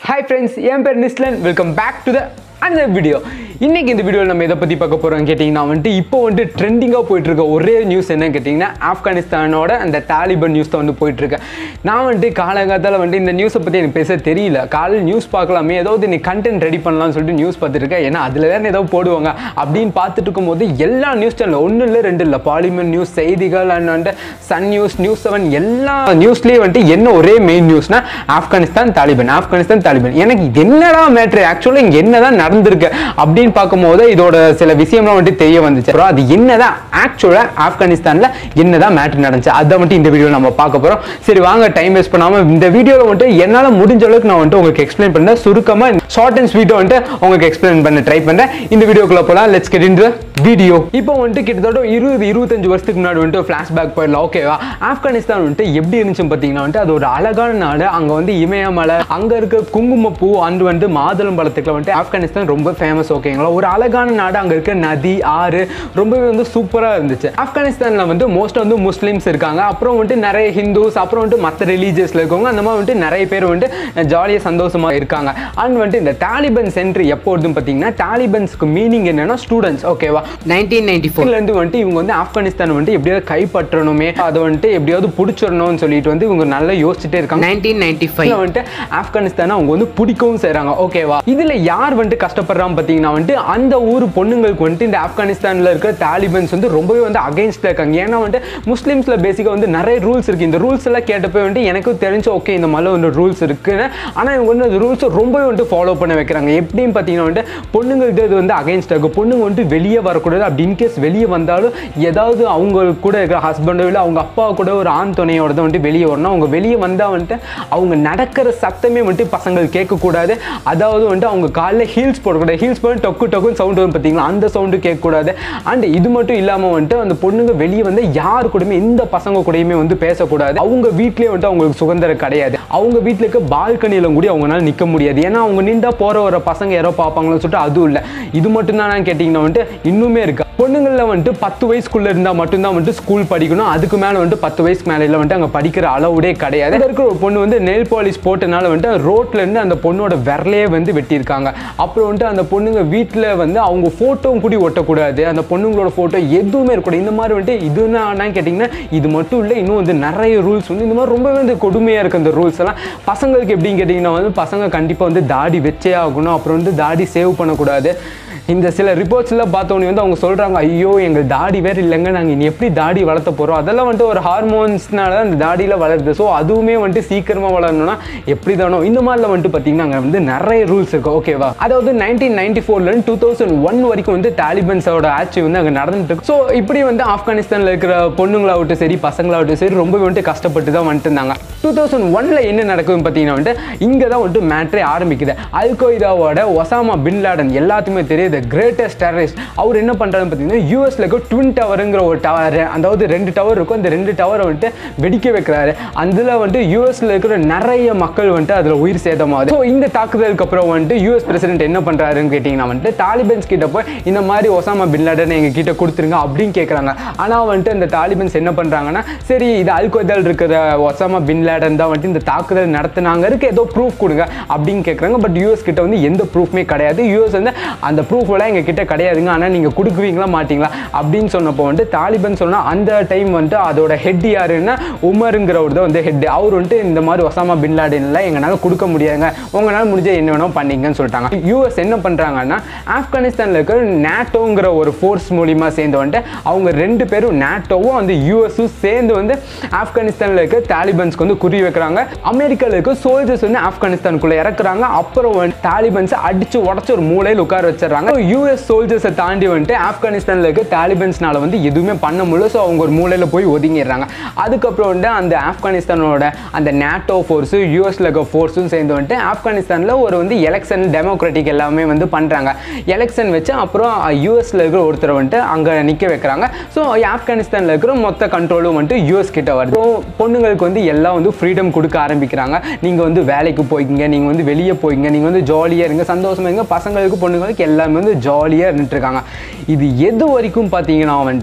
hi friends என் பேர் Nislan welcome back to the அந்த வீடியோ இன்னைக்கு இந்த வீடியோவில் நம்ம எதை பற்றி பார்க்க போகிறோம் கேட்டிங்கன்னா வந்துட்டு இப்போ வந்துட்டு ட்ரெண்டிங்காக போயிட்டு இருக்க ஒரே நியூஸ் என்னன்னு கேட்டிங்கன்னா ஆப்கானிஸ்தானோட அந்த தாலிபன் நியூஸ் தான் வந்து போயிட்டு இருக்கு நான் வந்துட்டு காலகாலத்தில் வந்துட்டு இந்த நியூஸை பற்றி எனக்கு பேச தெரியல காலையில் நியூஸ் பார்க்கலாமே ஏதாவது நீ கண்டென்ட் ரெடி பண்ணலாம்னு சொல்லிட்டு நியூஸ் பார்த்துருக்கேன் ஏன்னா அதில் தானே ஏதோ போடுவாங்க அப்படின்னு பார்த்துட்டு இருக்கும்போது எல்லா நியூஸ் சேனல் ஒன்றும் இல்லை ரெண்டு இல்லை பாலிமர் நியூஸ் செய்திகள் அண்ட் வந்துட்டு சன் நியூஸ் நியூஸ் செவன் எல்லா நியூஸ்லேயே வந்துட்டு என்ன ஒரே மெயின் நியூஸ்னா ஆப்கானிஸ்தான் தாலிபன் ஆப்கானிஸ்தான் தாலிபன் எனக்கு இது என்னடா மேட்ரு ஆக்சுவலாக இங்கே என்னதான் நடந்திருக்கு அப்படின்னு பார்க்கும்போது இதோட சில விஷயம்லாம் வந்துட்டு தெரிய வந்துச்சு அப்புறம் அது என்னதான் ஆக்சுவலாக ஆப்கானிஸ்தானில் என்னதான் மேட்ரு நடந்துச்சு அதை மட்டும் இந்த வீடியோ நம்ம பார்க்க போகிறோம் சரி வாங்க டைம் வேஸ்ட் பண்ணாமல் இந்த வீடியோவில் வந்துட்டு என்னால் முடிஞ்ச அளவுக்கு நான் வந்துட்டு உங்களுக்கு எக்ஸ்பிளைன் பண்ணேன் சுருக்கமாக ஷார்ட் அண்ட் ஸ்வீட்டை வந்துட்டு உங்களுக்கு எக்ஸ்பிளைன் பண்ண ட்ரை பண்ணுறேன் இந்த வீடியோக்குள்ள போகலாம் லெட்ஸ் கெட் இன் வீடியோ இப்போ வந்துட்டு கிட்டத்தட்ட இருபது இருபத்தஞ்சு வருஷத்துக்கு முன்னாடி வந்துட்டு ஃப்ளாஷ்பேக் போயிடலாம் ஓகேவா ஆப்கானிஸ்தான் வந்துட்டு எப்படி இருந்துச்சுன்னு பார்த்தீங்கன்னா வந்துட்டு அது ஒரு அழகான நாடு அங்கே வந்து இமயமலை அங்கே இருக்க குங்குமப்பூ அண்டு வந்து மாதுளம் பழத்துக்குள்ள வந்துட்டு ஆப்கானிஸ்தான் ரொம்ப ஃபேமஸ் ஓகேங்களா ஒரு அழகான நாடு அங்கே இருக்க நதி ஆறு ரொம்பவே வந்து சூப்பராக இருந்துச்சு ஆப்கானிஸ்தானில் வந்து மோஸ்ட் வந்து முஸ்லீம்ஸ் இருக்காங்க அப்புறம் வந்துட்டு நிறைய ஹிந்துஸ் அப்புறம் வந்துட்டு மற்ற ரிலீஜியஸில் இருக்கவங்க அந்த மாதிரி வந்துட்டு நிறைய பேர் வந்துட்டு ஜாலியாக சந்தோஷமாக இருக்காங்க அண்ட் வந்துட்டு இந்த தாலிபன் சென்ட்ரு எப்போ வருதுன்னு பார்த்தீங்கன்னா தாலிபன்ஸ்க்கு மீனிங் என்னன்னா ஸ்டூடெண்ட்ஸ் ஓகேவா நைன்டீன் நைன்டி ஃபோர் இருந்து வந்துட்டு இவங்க வந்து ஆப்கானிஸ்தான் வந்துட்டு எப்படியாவது கைப்பற்றணுமே அதை வந்துட்டு எப்படியாவது பிடிச்சிடணும்னு சொல்லிட்டு வந்து இவங்க நல்லா யோசிச்சுட்டே இருக்காங்க நைன்டீன் நைன்டி இதுல ஃபைவ் வந்துட்டு ஆப்கானிஸ்தானை அவங்க வந்து பிடிக்கவும் செய்றாங்க ஓகேவா இதுல யார் வந்துட்டு கஷ்டப்படுறாங்க பார்த்தீங்கன்னா வந்துட்டு அந்த ஊர் பொண்ணுங்களுக்கு வந்துட்டு இந்த ஆப்கானிஸ்தான்ல இருக்கிற தாலிபன்ஸ் வந்து ரொம்பவே வந்து அகைன்ஸ்ட்ல இருக்காங்க ஏன்னா வந்துட்டு முஸ்லீம்ஸ்ல பேசிக்கா வந்து நிறைய ரூல்ஸ் இருக்கு இந்த ரூல்ஸ் எல்லாம் கேட்டப்போ வந்துட்டு எனக்கும் தெரிஞ்சு ஓகே இந்த மாதிரி வந்து ரூல்ஸ் இருக்குன்னு ஆனா இவங்க வந்து அந்த ரூல்ஸ் ரொம்பவே வந்துட்டு ஃபாலோ பண்ண வைக்கிறாங்க எப்படின்னு பார்த்தீங்கன்னா வந்துட்டு பொண்ணுங்கள்ட்ட இது வந்து அகைன்ஸ்ட் இருக்கு பொண்ணுங்க வந்துட்டு வெளியே வரக்கூடாது அப்படி இன்கேஸ் வெளியே வந்தாலும் ஏதாவது அவங்க கூட இருக்கிற ஹஸ்பண்டோ இல்லை அவங்க அப்பா கூட ஒரு ஆண் துணையோட தான் வந்துட்டு வெளியே வரணும் அவங்க வெளியே வந்தால் வந்துட்டு அவங்க நடக்கிற சத்தமே வந்துட்டு பசங்கள் கேட்கக்கூடாது அதாவது வந்துட்டு அவங்க காலில் ஹீல்ஸ் போடக்கூடாது ஹீல்ஸ் போட்டு டொக்கு டொக்குன்னு சவுண்டு வரும் பார்த்தீங்களா அந்த சவுண்டு கேட்கக்கூடாது அண்ட் இது மட்டும் இல்லாமல் வந்துட்டு அந்த பொண்ணுங்க வெளியே வந்து யார் கூடயுமே எந்த பசங்க கூடயுமே வந்து பேசக்கூடாது அவங்க வீட்லேயே வந்துட்டு அவங்களுக்கு சுதந்திரம் கிடையாது அவங்க வீட்டில் இருக்க பால்கனியில் கூட அவங்களால நிற்க முடியாது ஏன்னா அவங்க நின்றா போகிற வர பசங்க யாரோ பார்ப்பாங்களோன்னு சொல்லிட்டு அதுவும் இல்லை இது மட்டும் தான் கேட்டிங்கன்னா வந்துட்டு இன்னுமே இருக்கு பொண்ணுங்களில் வந்துட்டு பத்து வயசுக்குள்ள இருந்தால் மட்டும்தான் வந்துட்டு ஸ்கூல் படிக்கணும் அதுக்கு மேலே வந்துட்டு பத்து வயசுக்கு மேலே இல்லை வந்துட்டு அங்கே படிக்கிற அளவுடே கிடையாது அங்க இருக்கிற ஒரு பொண்ணு வந்து நெல் பாலிஷ் போட்டனால வந்துட்டு ரோட்ல இருந்து அந்த பொண்ணோட விரலையே வந்து வெட்டியிருக்காங்க அப்புறம் வந்துட்டு அந்த பொண்ணுங்க வீட்டில் வந்து அவங்க ஃபோட்டோவும் கூடி ஒட்டக்கூடாது அந்த பொண்ணுங்களோட ஃபோட்டோ எதுவுமே இருக்கக்கூடாது இந்த மாதிரி வந்துட்டு இது என்னன்னு கேட்டிங்கன்னா இது மட்டும் இல்லை இன்னும் வந்து நிறைய ரூல்ஸ் வந்து இந்த மாதிரி ரொம்பவே வந்து கொடுமையாக இருக்குது அந்த ரூல்ஸ் எல்லாம் பசங்களுக்கு எப்படின்னு கேட்டிங்கன்னா வந்து பசங்க கண்டிப்பாக வந்து தாடி வச்சே ஆகணும் அப்புறம் வந்து தாடி சேவ் பண்ணக்கூடாது இந்த சில ரிப்போர்ட்ஸ்லாம் பார்த்தோன்னே வந்து அவங்க சொல்கிறாங்க ஐயோ எங்கள் தாடி வேறு இல்லைங்க நாங்கள் இனி எப்படி தாடி வளர்த்த போகிறோம் அதெல்லாம் வந்துட்டு ஒரு ஹார்மோன்ஸ்னால தான் அந்த தாடியில் வளருது ஸோ அதுவுமே வந்துட்டு சீக்கிரமாக வளரணும்னா எப்படி தானோ இந்த மாதிரிலாம் வந்துட்டு பார்த்தீங்கன்னா அங்கே வந்து நிறைய ரூல்ஸ் இருக்கு ஓகேவா அதாவது நைன்டீன் நைன்டி ஃபோர்லேருந்து டூ தௌசண்ட் ஒன் வரைக்கும் வந்து தாலிபன்ஸோட ஆட்சி வந்து அங்கே நடந்துட்டு இருக்கு ஸோ இப்படி வந்து ஆப்கானிஸ்தானில் இருக்கிற பொண்ணுங்களாகட்டும் சரி பசங்களாகட்டும் சரி ரொம்பவே வந்துட்டு கஷ்டப்பட்டு தான் வந்துட்டு இருந்தாங்க டூ தௌசண்ட் ஒனில் என்ன நடக்குதுன்னு பார்த்தீங்கன்னா வந்துட்டு இங்கே தான் வந்துட்டு மேட்ரே ஆரம்பிக்குது அல் கொய்தாவோட ஒசாமா பின் லாடன் எல்லாத்துக்குமே தெரியுது கிரேட்டஸ்ட் டெரரிஸ்ட் அவர் என்ன பண்ணுறாருன்னு பார்த்தீங்கன்னா யூஎஸ்ல இருக்க ட்வின் டவருங்கிற ஒரு டவர் அதாவது ரெண்டு டவர் இருக்கும் அந்த ரெண்டு டவரை வந்துட்டு வெடிக்க வைக்கிறாரு அதில் வந்துட்டு யூஎஸ்ல இருக்கிற நிறைய மக்கள் வந்துட்டு அதில் உயிர் சேதமாகுது ஸோ இந்த தாக்குதலுக்கு அப்புறம் வந்துட்டு யூஎஸ் பிரசிடென்ட் என்ன பண்ணுறாருன்னு கேட்டிங்கன்னா வந்துட்டு தாலிபன்ஸ் கிட்ட போய் இந்த மாதிரி ஒசாமா பின் லாடன் எங்கள் கிட்ட கொடுத்துருங்க அப்படின்னு கேட்குறாங்க ஆனால் வந்துட்டு இந்த தாலிபன்ஸ் என்ன பண்ணுறாங்கன்னா சரி இது அல் கொய்தால் இருக்கிற ஒசாமா பின் லாடன் தான் வந்துட்டு இந்த தாக்குதல் நடத்துனாங்க இருக்கு ஏதோ ப்ரூஃப் கொடுங்க அப்படின்னு கேட்குறாங்க பட் யூஎஸ் கிட்ட வந்து எந்த ப்ரூஃப்மே கிடையாது யூஎஸ் வந்து அந்த ப்ரூஃப் எல்லாம் எங்கள் கிட்ட கிடையாதுங்க ஆனால் நீங்கள் கொடுக்குவீங்களா மாட்டீங்களா அப்படின்னு சொன்னப்போ வந்துட்டு தாலிபன் சொன்னால் அந்த டைம் வந்துட்டு அதோட ஹெட் யாருன்னா உமருங்கிறவர் தான் வந்து ஹெட் அவர் வந்துட்டு இந்த மாதிரி ஒசாமா பின் லாடன்ல எங்களால் கொடுக்க முடியாதுங்க உங்களால் முடிஞ்ச என்ன வேணால் பண்ணீங்கன்னு சொல்லிட்டாங்க யூஎஸ் என்ன பண்ணுறாங்கன்னா ஆப்கானிஸ்தானில் இருக்கிற நேட்டோங்கிற ஒரு ஃபோர்ஸ் மூலிமா சேர்ந்து வந்துட்டு அவங்க ரெண்டு பேரும் நேட்டோவும் அந்த யூஎஸும் சேர்ந்து வந்து ஆப்கானிஸ்தானில் இருக்க தாலிபன்ஸ்க்கு வந்து குறி வைக்கிறாங்க அமெரிக்காவில் இருக்க சோல்ஜர்ஸ் வந்து ஆப்கானிஸ்தானுக்குள்ளே இறக்குறாங்க அப்புறம் வந்து தாலிபன்ஸை அடிச்சு உடச்சு ஒரு மூலையில் உட்கார வச்சிடறாங்க யூஎஸ் சோல்ஜர்ஸை தாண்டி வந்துட்டு ஆப்கானிஸ்தானில் இருக்க தாலிபன்ஸ்னால வந்து எதுவுமே பண்ண முடியல ஸோ அவங்க ஒரு மூலையில் போய் ஒதுங்கிடுறாங்க அதுக்கப்புறம் வந்து அந்த ஆப்கானிஸ்தானோட அந்த நேட்டோ ஃபோர்ஸு யூஎஸ்ல இருக்க ஃபோர்ஸும் சேர்ந்து வந்துட்டு ஆப்கானிஸ்தானில் ஒரு வந்து எலெக்ஷன் டெமோக்ராட்டிக் எல்லாமே வந்து பண்ணுறாங்க எலெக்ஷன் வச்சு அப்புறம் யூஎஸ்ல இருக்கிற ஒருத்தரை வந்துட்டு அங்கே நிற்க வைக்கிறாங்க ஸோ ஆப்கானிஸ்தானில் இருக்கிற மொத்த கண்ட்ரோலும் வந்துட்டு யூஎஸ் கிட்ட வருது ஸோ பொண்ணுங்களுக்கு வந்து எல்லாம் வந்து ஃப்ரீடம் கொடுக்க ஆரம்பிக்கிறாங்க நீங்கள் வந்து வேலைக்கு போய்க்கிங்க நீங்கள் வந்து வெளியே போய்ங்க நீங்கள் வந்து ஜாலியாக இருங்க சந்தோஷமா இருங்க பசங்களுக்கு பொண்ணுங்களுக்கு எல்லாமே வந்து ஜாலியாக இருந்துட்டு இருக்காங்க இது எது வரைக்கும் பார்த்தீங்கன்னா வந்துட்டு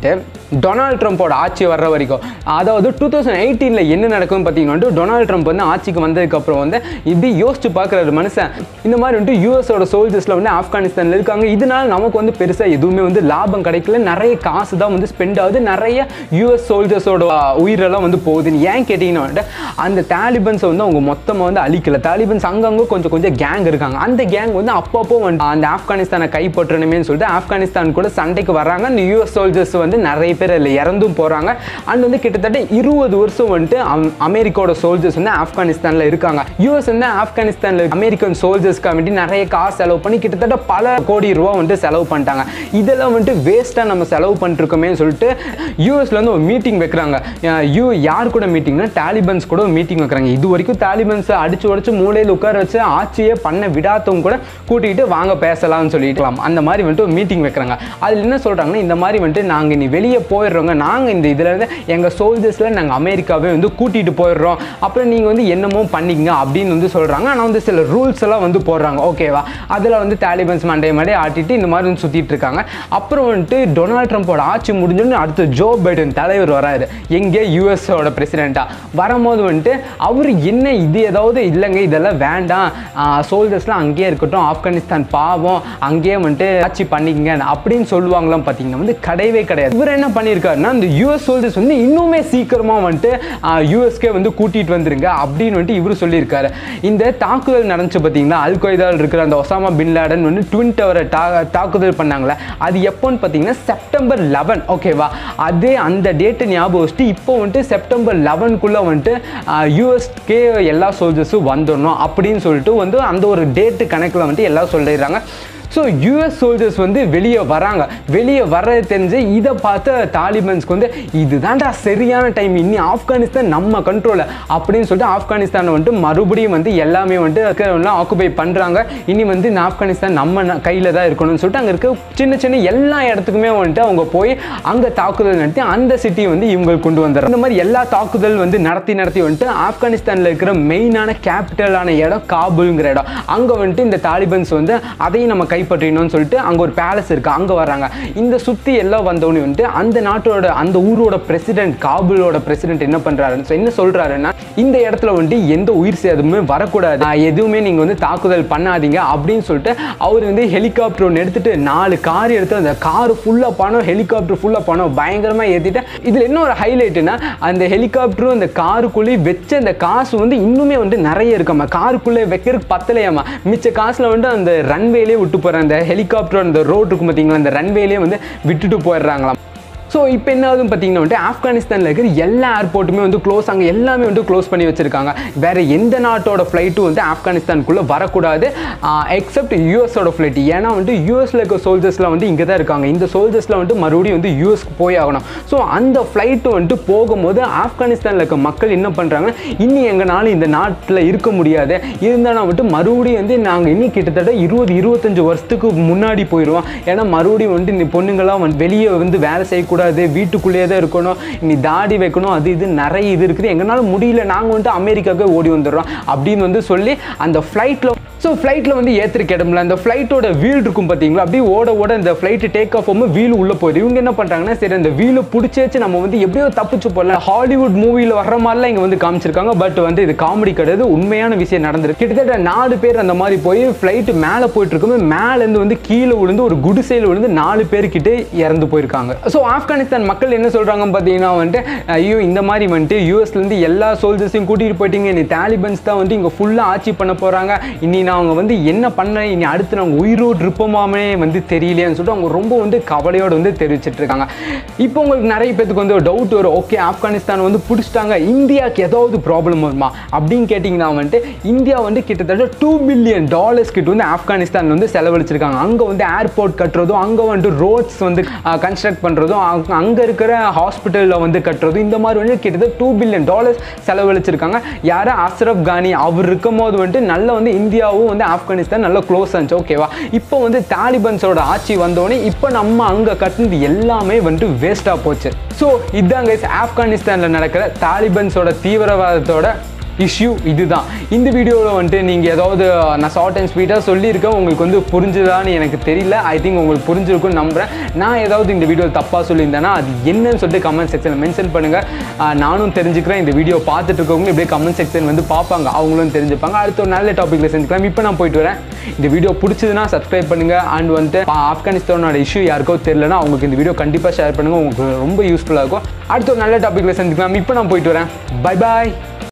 டொனால்ட் ட்ரம்ப்போட ஆட்சி வர்ற வரைக்கும் அதாவது டூ தௌசண்ட் எயிட்டீனில் என்ன நடக்கும்னு பார்த்தீங்கன்னா டொனால்ட் ட்ரம்ப் வந்து ஆட்சிக்கு வந்ததுக்கப்புறம் வந்து இப்படி யோசிச்சு பார்க்குறாரு மனுஷன் இந்த மாதிரி வந்துட்டு யூஎஸோட சோல்ஜர்ஸில் வந்து ஆப்கானிஸ்தானில் இருக்காங்க இதனால நமக்கு வந்து பெருசாக எதுவுமே வந்து லாபம் கிடைக்கல நிறைய காசு தான் வந்து ஸ்பெண்ட் ஆகுது நிறைய யூஎஸ் சோல்ஜர்ஸோட உயிரெல்லாம் வந்து போகுதுன்னு ஏன் கேட்டிங்கன்னா வந்துட்டு அந்த தாலிபன்ஸை வந்து அவங்க மொத்தமாக வந்து அழிக்கல தாலிபன்ஸ் அங்கங்கே கொஞ்சம் கொஞ்சம் கேங் இருக்காங்க அந்த கேங் வந்து அப்பப்போ வந்து அந்த ஆப்கானிஸ்தானை கைப்பற்றணுமேனு சொல்லிட்டு ஆப்கானிஸ்தான் கூட சண்டைக்கு வராங்க அந்த யூஎஸ் சோல்ஜர்ஸ் வந்து நிறைய பேர் அதில் இறந்தும் போகிறாங்க அண்ட் வந்து கிட்டத்தட்ட இருபது வருஷம் வந்துட்டு அம்- அமெரிக்காவோட சோல்ஜர்ஸ் வந்து ஆப்கானிஸ்தானில் இருக்காங்க யூஎஸ் வந்து ஆப்கானிஸ்தானில் அமெரிக்கன் சோல்ஜர்ஸ்க்காக வேண்டி நிறைய காசு செலவு பண்ணி கிட்டத்தட்ட பல கோடி ரூபா வந்துட்டு செலவு பண்ணிட்டாங்க இதெல்லாம் வந்துட்டு வேஸ்ட்டாக நம்ம செலவு பண்ணிருக்கோமேன்னு சொல்லிட்டு யூஎஸ்ல வந்து ஒரு மீட்டிங் வைக்கிறாங்க அஹ் யூ யார் கூட மீட்டிங்னா தாலிபன்ஸ் கூட மீட்டிங் வைக்கிறாங்க இது வரைக்கும் தாலிபன்ஸை அடிச்சு உடச்சு மூலையில் உட்கார வச்சு ஆட்சியே பண்ண விடாதவங்க கூட கூட்டிகிட்டு வாங்க பேசலாம்னு சொல்லிட்டுலாம் அந்த மாதிரி வந்துட்டு ஒரு மீட்டிங் வைக்கிறாங்க அதில் என்ன சொல்கிறாங்கன்னா இந்த மாதிரி வந்துட்டு நாங்கள் நீ வெளியே போயிடுறோங்க நாங்கள் இந்த இதில் இருந்து எங்கள் சோல்ஜர்ஸில் நாங்கள் அமெரிக்காவே வந்து கூட்டிகிட்டு போயிடுறோம் அப்புறம் நீங்கள் வந்து என்னமோ பண்ணிக்கங்க அப்படின்னு வந்து சொல்கிறாங்க ஆனால் வந்து சில ரூல்ஸ் எல்லாம் வந்து போடுறாங்க ஓகேவா அதில் வந்து தாலிபன்ஸ் மண்டே மண்டே ஆட்டிட்டு இந்த மாதிரி வந்து சுற்றிட்டு இருக்காங்க அப்புறம் வந்துட்டு டொனால்ட் ட்ரம்ப்போட ஆட்சி முடிஞ்சோன்னு அடுத்து ஜோ பைடன் தலைவர் வராரு எங்கே யூஎஸோட பிரசிடெண்ட்டாக வரும்போது வந்துட்டு அவர் என்ன இது ஏதாவது இல்லைங்க இதெல்லாம் வேண்டாம் சோல்ஜர்ஸ்லாம் அங்கேயே இருக்கட்டும் ஆப்கானிஸ்தான் பாவம் அங்கேயே வந்துட்டு ஆட்சி பண்ணிக்கங்க அப்படின்னு சொல்லுவாங்களாம் பார்த்தீங்கன்னா வந்து கிடையவே கிடையாது இவர் என்ன பண்ணியிருக்காருன்னா இந்த யூஎஸ் சோல்ஜர்ஸ் வந்து இன்னுமே சீக்கிரமாக வந்துட்டு யூஎஸ்கே வந்து கூட்டிகிட்டு வந்துருங்க அப்படின்னு வந்துட்டு இவர் சொல்லியிருக்காரு இந்த தாக்குதல் நடந்துச்சு பார்த்தீங்களா அல் கொய்தால் இருக்கிற அந்த ஒசாமா பின் லேடன் வந்து ட்வின் டவரை தா தாக்குதல் பண்ணாங்களே அது எப்போன்னு பார்த்தீங்கன்னா செப்டம்பர் லெவன் ஓகேவா அதே அந்த டேட்டை ஞாபகம் வச்சுட்டு இப்போ வந்துட்டு செப்டம்பர் லெவனுக்குள்ளே வந்துட்டு யூஎஸ்கே எல்லா சோல்ஜர்ஸும் வந்துடணும் அப்படின்னு சொல்லிட்டு வந்து அந்த ஒரு டேட்டு கணக்கில் வந்துட்டு எல்லாம் சொல்லிடுறாங்க ஸோ யூஎஸ் சோல்ஜர்ஸ் வந்து வெளியே வராங்க வெளியே வர்றது தெரிஞ்சு இதை பார்த்த தாலிபன்ஸ்க்கு வந்து இதுதான்டா சரியான டைம் இனி ஆப்கானிஸ்தான் நம்ம கண்ட்ரோலில் அப்படின்னு சொல்லிட்டு ஆப்கானிஸ்தானை வந்துட்டு மறுபடியும் வந்து எல்லாமே வந்துட்டு ஆக்குபை பண்ணுறாங்க இனி வந்து இந்த ஆப்கானிஸ்தான் நம்ம கையில் தான் இருக்கணும்னு சொல்லிட்டு அங்கே இருக்க சின்ன சின்ன எல்லா இடத்துக்குமே வந்துட்டு அவங்க போய் அங்கே தாக்குதல் நடத்தி அந்த சிட்டியை வந்து இவங்க கொண்டு வந்துடுறாங்க இந்த மாதிரி எல்லா தாக்குதல் வந்து நடத்தி நடத்தி வந்துட்டு ஆப்கானிஸ்தானில் இருக்கிற மெயினான கேபிட்டலான இடம் காபுல்ங்கிற இடம் அங்கே வந்துட்டு இந்த தாலிபன்ஸ் வந்து அதையும் நம்ம கைப்பற்றினோம்னு சொல்லிட்டு அங்கே ஒரு பேலஸ் இருக்கு அங்கே வராங்க இந்த சுற்றி எல்லாம் வந்தோடனே வந்துட்டு அந்த நாட்டோட அந்த ஊரோட பிரசிடென்ட் காபுலோட பிரசிடென்ட் என்ன பண்ணுறாருன்னு என்ன சொல்கிறாருன்னா இந்த இடத்துல வந்துட்டு எந்த உயிர் சேதமுமே வரக்கூடாது ஆஹ் எதுவுமே நீங்கள் வந்து தாக்குதல் பண்ணாதீங்க அப்படின்னு சொல்லிட்டு அவர் வந்து ஹெலிகாப்டர் ஒன்று எடுத்துட்டு நாலு கார் எடுத்து அந்த கார் ஃபுல்லாக பணம் ஹெலிகாப்டர் ஃபுல்லாக பணம் பயங்கரமாக ஏற்றிட்டு இதில் என்ன ஒரு ஹைலைட்டுனா அந்த ஹெலிகாப்டரும் அந்த காருக்குள்ளேயே வச்ச அந்த காசு வந்து இன்னுமே வந்து நிறைய இருக்காம காருக்குள்ளே வைக்கிறதுக்கு பத்தலையாமா மிச்ச காசில் வந்து அந்த ரன்வேலே விட்டு போகிற அந்த ஹெலிகாப்டர் அந்த ரோட் இருக்கும் பார்த்தீங்களா அந்த ரன்வேலே வந்து விட்டுட்டு போயிடுறாங்களாம் ஸோ இப்போ என்ன ஆகுதுன்னு பார்த்தீங்கன்னா வந்துட்டு ஆப்கானிஸ்தானில் இருக்கிற எல்லா ஏர்போர்ட்டுமே வந்து க்ளோஸ் அங்கே எல்லாமே வந்து க்ளோஸ் பண்ணி வச்சிருக்காங்க வேற எந்த நாட்டோட ஃப்ளைட்டும் வந்து ஆப்கானிஸ்தானுக்குள்ளே வரக்கூடாது எக்ஸப்ட் யூஎஸோட ஃப்ளைட் ஏன்னா வந்துட்டு யூஎஸில் இருக்க சோல்ஜர்ஸ்லாம் வந்து இங்கே தான் இருக்காங்க இந்த சோல்ஜர்ஸ்லாம் வந்துட்டு மறுபடியும் வந்து யூஎஸ்க்கு போய் ஆகணும் ஸோ அந்த ஃப்ளைட்டு வந்துட்டு போகும்போது ஆப்கானிஸ்தானில் இருக்க மக்கள் என்ன பண்ணுறாங்க இன்னி எங்கனாலும் இந்த நாட்டில் இருக்க முடியாது இருந்தாலும் வந்துட்டு மறுபடியும் வந்து நாங்கள் இன்னும் கிட்டத்தட்ட இருபது இருபத்தஞ்சு வருஷத்துக்கு முன்னாடி போயிடுவோம் ஏன்னா மறுபடியும் வந்து இந்த பொண்ணுங்கள்லாம் வந்து வெளியே வந்து வேலை செய்யக்கூடாது வீட்டுக்குள்ளேயே தான் இருக்கணும் நீ தாடி வைக்கணும் அது இது நிறைய இது இருக்குது எங்களால் முடியல நாங்கள் வந்துட்டு அமெரிக்காவுக்கு ஓடி வந்துடுறோம் அப்படின்னு வந்து சொல்லி அந்த ஃப்ளைட்டில் ஸோ ஃப்ளைட்டில் வந்து ஏற்றுறக்கு இடம்ல அந்த ஃப்ளைட்டோட வீல் இருக்கும் பார்த்தீங்களா அப்படியே ஓட ஓட இந்த ஃப்ளைட்டு டேக் ஆஃப் ஆகும் வீல் உள்ளே போயிடுது இவங்க என்ன பண்ணுறாங்கன்னா சரி அந்த வீலை பிடிச்சேச்சு நம்ம வந்து எப்படியோ தப்பிச்சு போடலாம் ஹாலிவுட் மூவியில் வர்ற மாதிரிலாம் இங்கே வந்து காமிச்சிருக்காங்க பட் வந்து இது காமெடி கிடையாது உண்மையான விஷயம் நடந்திருக்கு கிட்டத்தட்ட நாலு பேர் அந்த மாதிரி போய் ஃப்ளைட்டு மேலே போயிட்டு இருக்கும்போது மேலேருந்து வந்து கீழே விழுந்து ஒரு குடிசையில் விழுந்து நாலு பேர்கிட்ட இறந்து போயிருக்காங்க ஸோ ஆப்கானிஸ்தான் மக்கள் என்ன சொல்கிறாங்க பார்த்தீங்கன்னா வந்துட்டு ஐயோ இந்த மாதிரி வந்துட்டு யூஎஸ்லேருந்து எல்லா சோல்ஜர்ஸையும் கூட்டிகிட்டு போயிட்டீங்க இனி தாலிபன்ஸ் தான் வந்து இங்கே ஃபுல்லாக ஆட்சி பண்ண போகிறாங்க இனி நான் அவங்க வந்து என்ன பண்ண இனி அடுத்து நாங்கள் உயிரோடு இருப்போமாமே வந்து தெரியலையேன்னு சொல்லிட்டு அவங்க ரொம்ப வந்து கவலையோடு வந்து தெரிவிச்சிட்டு இருக்காங்க இப்போ உங்களுக்கு நிறைய பேத்துக்கு வந்து ஒரு டவுட் வரும் ஓகே ஆப்கானிஸ்தான் வந்து பிடிச்சிட்டாங்க இந்தியாவுக்கு ஏதாவது ப்ராப்ளம் வருமா அப்படின்னு கேட்டிங்கன்னா வந்துட்டு இந்தியா வந்து கிட்டத்தட்ட டூ பில்லியன் டாலர்ஸ் கிட்ட வந்து ஆப்கானிஸ்தான் வந்து செலவழிச்சிருக்காங்க அங்கே வந்து ஏர்போர்ட் கட்டுறதும் அங்கே வந்து ரோட்ஸ் வந்து கன்ஸ்ட்ரக்ட் பண்ணுறதும் அங்கே இருக்கிற ஹாஸ்பிட்டலில் வந்து கட்டுறதும் இந்த மாதிரி வந்து கிட்டத்தட்ட டூ பில்லியன் டாலர்ஸ் செலவழிச்சிருக்காங்க யார் அஸ்ரப் கானி அவர் இருக்கும் போது வந்துட்டு நல்ல வந்து இந்தியாவும் வந்து ஆப்கானிஸ்தான் நல்ல க்ளோஸ் ஆச்சு ஓகேவா இப்போ வந்து தாலிபன்ஸோட ஆட்சி வந்தோடனே இப்போ நம்ம அங்கே கட்டினது எல்லாமே வந்துட்டு வேஸ்ட்டாக போச்சு ஸோ இதாங்க ஆப்கானிஸ்தானில் நடக்கிற தாலிபன்ஸோட தீவிரவாதத்தோட இஷ்யூ இதுதான் இந்த வீடியோவில் வந்துட்டு நீங்கள் ஏதாவது நான் ஷார்ட் அண்ட் ஸ்வீட்டாக சொல்லியிருக்கேன் உங்களுக்கு வந்து புரிஞ்சுதான்னு எனக்கு தெரியல ஐ திங்க் உங்களுக்கு புரிஞ்சிருக்கும்னு நம்புகிறேன் நான் ஏதாவது இந்த வீடியோ தப்பாக சொல்லியிருந்தேன்னா அது என்னன்னு சொல்லிட்டு கமெண்ட் செக்ஷனில் மென்ஷன் பண்ணுங்கள் நானும் தெரிஞ்சுக்கிறேன் இந்த வீடியோ பார்த்துட்டு இருக்கவங்க இப்படியே கமெண்ட் செக்ஷன் வந்து பார்ப்பாங்க அவங்களும் தெரிஞ்சுப்பாங்க அடுத்த ஒரு நல்ல டாப்பிக்கில் செஞ்சுக்கலாம் இப்போ நான் போயிட்டு வரேன் இந்த வீடியோ பிடிச்சதுன்னா சப்ஸ்கிரைப் பண்ணுங்கள் அண்ட் வந்துட்டு ஆப்கானிஸ்தானோட இஷ்யூ யாருக்கோ தெரியலனா அவங்களுக்கு இந்த வீடியோ கண்டிப்பாக ஷேர் பண்ணுங்கள் உங்களுக்கு ரொம்ப யூஸ்ஃபுல்லாக இருக்கும் அடுத்த ஒரு நல்ல டாப்பிக்கில் செஞ்சுக்கலாம் இப்போ நான் போயிட்டு வரேன் பை பாய்